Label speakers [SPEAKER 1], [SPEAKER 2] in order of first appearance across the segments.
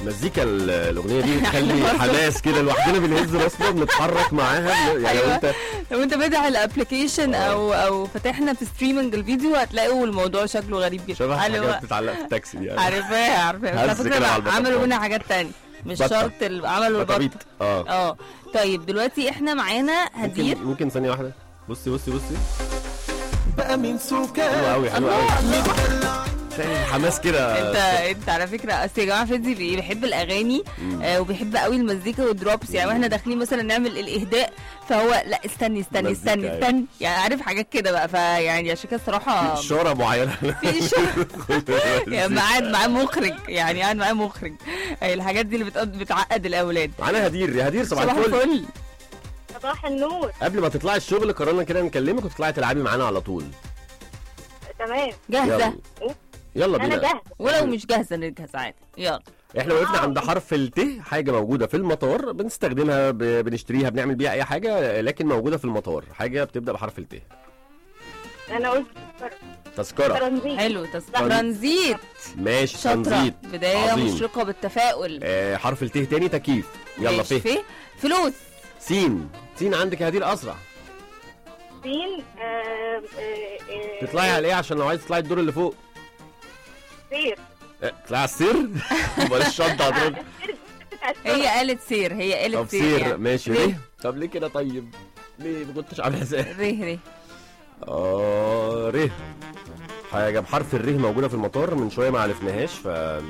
[SPEAKER 1] مزيكا ال- الاغنيه دي بتخلي حماس كده لوحدنا بنهز راسنا بنتحرك معاها بن- يعني لو
[SPEAKER 2] أيوة.
[SPEAKER 1] انت
[SPEAKER 2] لو انت فاتح الابلكيشن
[SPEAKER 1] آه.
[SPEAKER 2] او او فاتحنا في ستريمنج الفيديو هتلاقوا الموضوع شكله غريب جدا
[SPEAKER 1] شبه
[SPEAKER 2] اللي هو-
[SPEAKER 1] حاجات بتتعلق في التاكسي دي يعني
[SPEAKER 2] عارفاها عارفاها على
[SPEAKER 1] هز
[SPEAKER 2] فكره
[SPEAKER 1] كده على
[SPEAKER 2] بقى
[SPEAKER 1] البطاطا.
[SPEAKER 2] عملوا منها حاجات تانية مش
[SPEAKER 1] بطة.
[SPEAKER 2] شرط ال- عملوا البط
[SPEAKER 1] بطبيط اه
[SPEAKER 2] اه طيب دلوقتي احنا معانا هدير
[SPEAKER 1] ممكن ممكن ثانيه واحده بصي بصي بصي
[SPEAKER 3] بقى من
[SPEAKER 1] حلو
[SPEAKER 3] سكان
[SPEAKER 1] قوي حلو قوي شايف حماس كده
[SPEAKER 2] انت انت على فكره اصل يا جماعه فادي بي- بيحب الاغاني آه وبيحب قوي المزيكا والدروبس يعني واحنا داخلين مثلا نعمل الاهداء فهو لا استني استني
[SPEAKER 1] مزيكا،
[SPEAKER 2] استني
[SPEAKER 1] أيوة.
[SPEAKER 2] استني يعني عارف حاجات كده بقى فيعني عشان كده الصراحه
[SPEAKER 1] اشاره معينه
[SPEAKER 2] في شغل يعني قاعد معاه مخرج يعني قاعد معاه مخرج أي الحاجات دي اللي بتقض- بتعقد الاولاد
[SPEAKER 1] معانا هدير يا هدير صباح
[SPEAKER 2] صباح
[SPEAKER 1] الفل
[SPEAKER 2] الفل
[SPEAKER 4] صباح النور
[SPEAKER 1] قبل ما تطلعي الشغل قررنا كده نكلمك وتطلعي تلعبي معانا على طول
[SPEAKER 4] تمام
[SPEAKER 2] جاهزه
[SPEAKER 1] يلا يلا
[SPEAKER 4] انا
[SPEAKER 1] بينا
[SPEAKER 4] جاهزه
[SPEAKER 2] ولو مش جاهزه نجهز عادي يلا
[SPEAKER 1] احنا وقفنا عند حرف الت حاجه موجوده في المطار بنستخدمها ب... بنشتريها بنعمل بيها اي حاجه لكن موجوده في المطار حاجه بتبدا بحرف الت
[SPEAKER 4] انا قلت
[SPEAKER 1] تذكره
[SPEAKER 4] ترانزيت
[SPEAKER 2] حلو تس- ترانزيت
[SPEAKER 1] ماشي
[SPEAKER 2] شاطره
[SPEAKER 1] ترانزيت
[SPEAKER 2] بدايه
[SPEAKER 1] عظيم.
[SPEAKER 2] مشرقه بالتفاؤل
[SPEAKER 1] آه حرف الت تاني تكييف يلا
[SPEAKER 2] ماشي،
[SPEAKER 1] ف
[SPEAKER 2] في فلوس
[SPEAKER 1] سين سين عندك يا هدير اسرع
[SPEAKER 4] سين آه، آه، آه،
[SPEAKER 1] تطلعي على ايه عشان لو عايز تطلعي الدور اللي فوق
[SPEAKER 4] سير
[SPEAKER 1] آه، تطلعي على السير امال الشنطه هترد
[SPEAKER 2] هي قالت سير هي
[SPEAKER 1] طب
[SPEAKER 2] قالت سير
[SPEAKER 1] سير
[SPEAKER 2] يعني.
[SPEAKER 1] ماشي
[SPEAKER 2] ليه؟
[SPEAKER 1] ليه طب ليه كده طيب ليه ما كنتش عامل حساب
[SPEAKER 2] ره ره
[SPEAKER 1] اه ره حاجه بحرف الره موجوده في المطار من شويه ما عرفناهاش ف آم،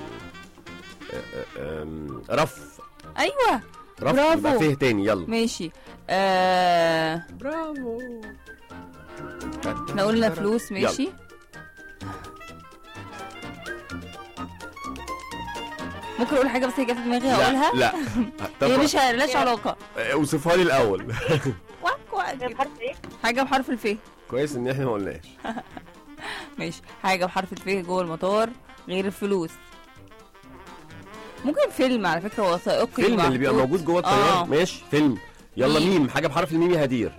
[SPEAKER 1] آم، رف
[SPEAKER 2] ايوه
[SPEAKER 1] رف
[SPEAKER 2] برافو.
[SPEAKER 1] يبقى فيه تاني يلا
[SPEAKER 2] ماشي آه...
[SPEAKER 1] برافو
[SPEAKER 2] احنا قلنا فلوس ماشي ممكن اقول حاجه بس هي جت في دماغي هقولها
[SPEAKER 1] لا لا
[SPEAKER 2] هي
[SPEAKER 1] طب
[SPEAKER 2] مش مالهاش علاقه
[SPEAKER 1] آه، اوصفها لي الاول
[SPEAKER 2] واك واك كده.
[SPEAKER 4] بحرف ايه؟
[SPEAKER 2] حاجه بحرف الف
[SPEAKER 1] كويس ان احنا ما قلناش
[SPEAKER 2] ماشي حاجه بحرف الف جوه المطار غير الفلوس ممكن فيلم على فكره وثائقي
[SPEAKER 1] فيلم اللي بيبقى
[SPEAKER 2] محطوط.
[SPEAKER 1] موجود جوه الطياره
[SPEAKER 2] آه.
[SPEAKER 1] ماشي فيلم يلا
[SPEAKER 2] ميم.
[SPEAKER 1] ميم حاجه بحرف الميم يا هدير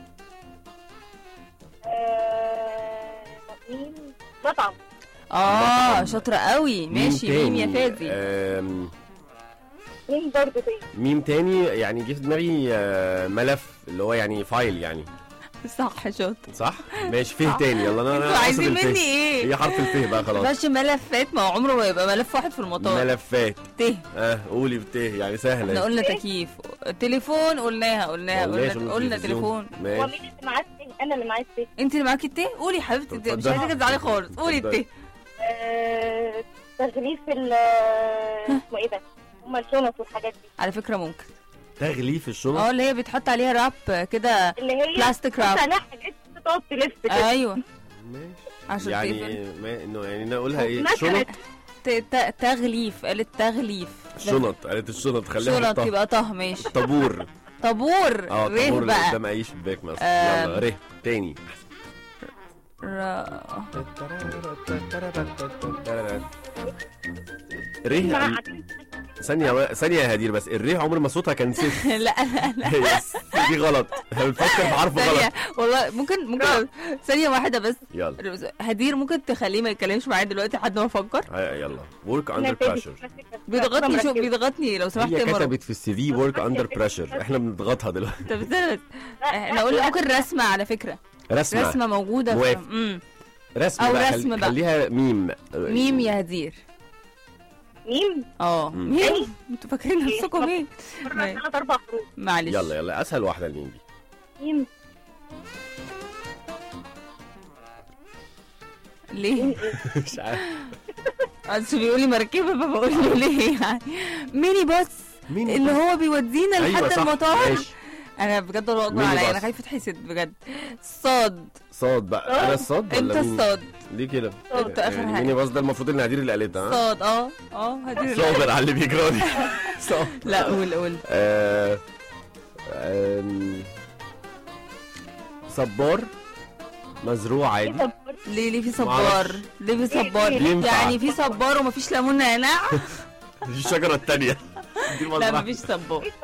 [SPEAKER 4] آه، مين؟ مطعم
[SPEAKER 2] اه شاطره قوي ماشي ميم يا
[SPEAKER 1] تاني.
[SPEAKER 2] فادي
[SPEAKER 1] آم،
[SPEAKER 4] مين برضه تاني؟
[SPEAKER 1] ميم تاني يعني جه في دماغي آه، ملف اللي هو يعني فايل يعني
[SPEAKER 2] صح شاطر
[SPEAKER 1] صح ماشي فيه تاني يلا انا انا
[SPEAKER 2] انتوا
[SPEAKER 1] قاصد
[SPEAKER 2] عايزين
[SPEAKER 1] الفيه.
[SPEAKER 2] مني ايه؟
[SPEAKER 1] هي حرف الفيه بقى خلاص
[SPEAKER 2] ماشي ملفات ما هو عمره ما يبقى ملف واحد في المطار
[SPEAKER 1] ملفات
[SPEAKER 2] ته
[SPEAKER 1] اه قولي بته يعني
[SPEAKER 2] احنا
[SPEAKER 1] سهله
[SPEAKER 2] قلنا تكييف تليفون قلناها قلناها
[SPEAKER 1] قلناش
[SPEAKER 2] قلنا
[SPEAKER 1] قلنا
[SPEAKER 2] قلنا
[SPEAKER 1] تلفزيون.
[SPEAKER 2] تليفون
[SPEAKER 4] هو
[SPEAKER 1] ماشي
[SPEAKER 4] مين اللي معاه التاني؟ انا اللي معايا التاني
[SPEAKER 2] انت اللي معاكي الته قولي يا حبيبتي الته. مش
[SPEAKER 1] اتفضلي.
[SPEAKER 2] عايزاك تزعلي خالص قولي
[SPEAKER 1] اتفضلي.
[SPEAKER 2] الته
[SPEAKER 4] آه، تغليف ال اسمه ايه ده؟ هما الشنط والحاجات دي
[SPEAKER 1] آه.
[SPEAKER 2] على فكره ممكن
[SPEAKER 1] تغليف الشنط
[SPEAKER 2] اه اللي هي بتحط عليها راب كده
[SPEAKER 4] اللي هي
[SPEAKER 2] بلاستيك راب
[SPEAKER 4] بس عليها حاجات تقعد تلف كده
[SPEAKER 2] ايوه
[SPEAKER 1] ماشي
[SPEAKER 2] عشان
[SPEAKER 1] يعني
[SPEAKER 2] تقفل
[SPEAKER 1] ما انه يعني نقولها ايه
[SPEAKER 4] مثلا
[SPEAKER 1] شنط
[SPEAKER 2] ت- ت- تغليف قالت تغليف
[SPEAKER 1] شنط قالت الشنط خليها
[SPEAKER 2] شنط
[SPEAKER 1] نحطها.
[SPEAKER 2] يبقى طه ماشي
[SPEAKER 1] طابور
[SPEAKER 2] طابور
[SPEAKER 1] اه
[SPEAKER 2] ره
[SPEAKER 1] طابور اللي
[SPEAKER 2] بقى
[SPEAKER 1] قدام اي شباك مثلا
[SPEAKER 2] آم.
[SPEAKER 1] يلا ره تاني
[SPEAKER 2] را-
[SPEAKER 1] ره
[SPEAKER 4] مع
[SPEAKER 1] ثانية و- ثانية يا هدير بس الره عمر ما صوتها كان ست
[SPEAKER 2] لا لا لا
[SPEAKER 1] هي الس- دي غلط بنفكر في حرف
[SPEAKER 2] ثانية
[SPEAKER 1] غلط
[SPEAKER 2] والله ممكن ممكن ثانية واحدة بس
[SPEAKER 1] يلا
[SPEAKER 2] هدير ممكن تخليه ما يتكلمش معايا دلوقتي لحد ما افكر
[SPEAKER 1] هيا يلا ورك اندر بريشر
[SPEAKER 2] بيضغطني شوف بيضغطني لو سمحت
[SPEAKER 1] هي
[SPEAKER 2] يا مروه
[SPEAKER 1] كتبت في السي في ورك اندر بريشر احنا بنضغطها دلوقتي
[SPEAKER 2] طب استنى بس احنا قلنا ممكن رسمة على فكرة
[SPEAKER 1] رسمة
[SPEAKER 2] رسمة موجودة في
[SPEAKER 1] موافق.
[SPEAKER 2] مم.
[SPEAKER 1] رسمة
[SPEAKER 2] أو
[SPEAKER 1] بقى
[SPEAKER 2] رسم
[SPEAKER 1] خل-
[SPEAKER 2] بقى.
[SPEAKER 1] خليها ميم
[SPEAKER 2] ميم يا هدير
[SPEAKER 4] ميم
[SPEAKER 2] اه
[SPEAKER 1] مم.
[SPEAKER 2] ميم انتوا فاكرين نفسكم مين ماشي.
[SPEAKER 4] ثلاث اربع حروف
[SPEAKER 2] معلش
[SPEAKER 1] يلا يلا اسهل واحدة الميم دي
[SPEAKER 4] ميم
[SPEAKER 2] ليه؟
[SPEAKER 1] مش عارف
[SPEAKER 2] اصل بيقول لي مركبة فبقول له ليه يعني ميني باص
[SPEAKER 1] ميني
[SPEAKER 2] اللي
[SPEAKER 1] باص.
[SPEAKER 2] هو بيودينا
[SPEAKER 1] ايوه
[SPEAKER 2] لحد
[SPEAKER 1] صح
[SPEAKER 2] المطار
[SPEAKER 1] ماشي
[SPEAKER 2] انا بجد الله اكبر
[SPEAKER 1] ميني
[SPEAKER 2] عليا انا
[SPEAKER 1] باص.
[SPEAKER 2] خايفه اتحسد بجد صاد
[SPEAKER 1] صاد بقى انا الصاد
[SPEAKER 2] انت
[SPEAKER 1] ولا مين؟
[SPEAKER 2] الصاد
[SPEAKER 1] ليه كده؟
[SPEAKER 2] انت اخر
[SPEAKER 1] يعني
[SPEAKER 2] حاجه
[SPEAKER 1] ميني باص ده المفروض ان هدير اللي قالتها ها؟
[SPEAKER 2] صاد اه اه هدي
[SPEAKER 1] صابر على اللي بيجرالي صابر
[SPEAKER 2] لا قول قول
[SPEAKER 1] آه، آم، صبار مزروع عادي
[SPEAKER 2] ليه ليه في صبار
[SPEAKER 1] معرفش.
[SPEAKER 2] ليه في صبار
[SPEAKER 1] ينفع.
[SPEAKER 2] يعني في صبار ومفيش ليمون نعناع
[SPEAKER 1] دي الشجرة التانية دي
[SPEAKER 2] لا
[SPEAKER 1] المزرعة
[SPEAKER 2] مفيش صبار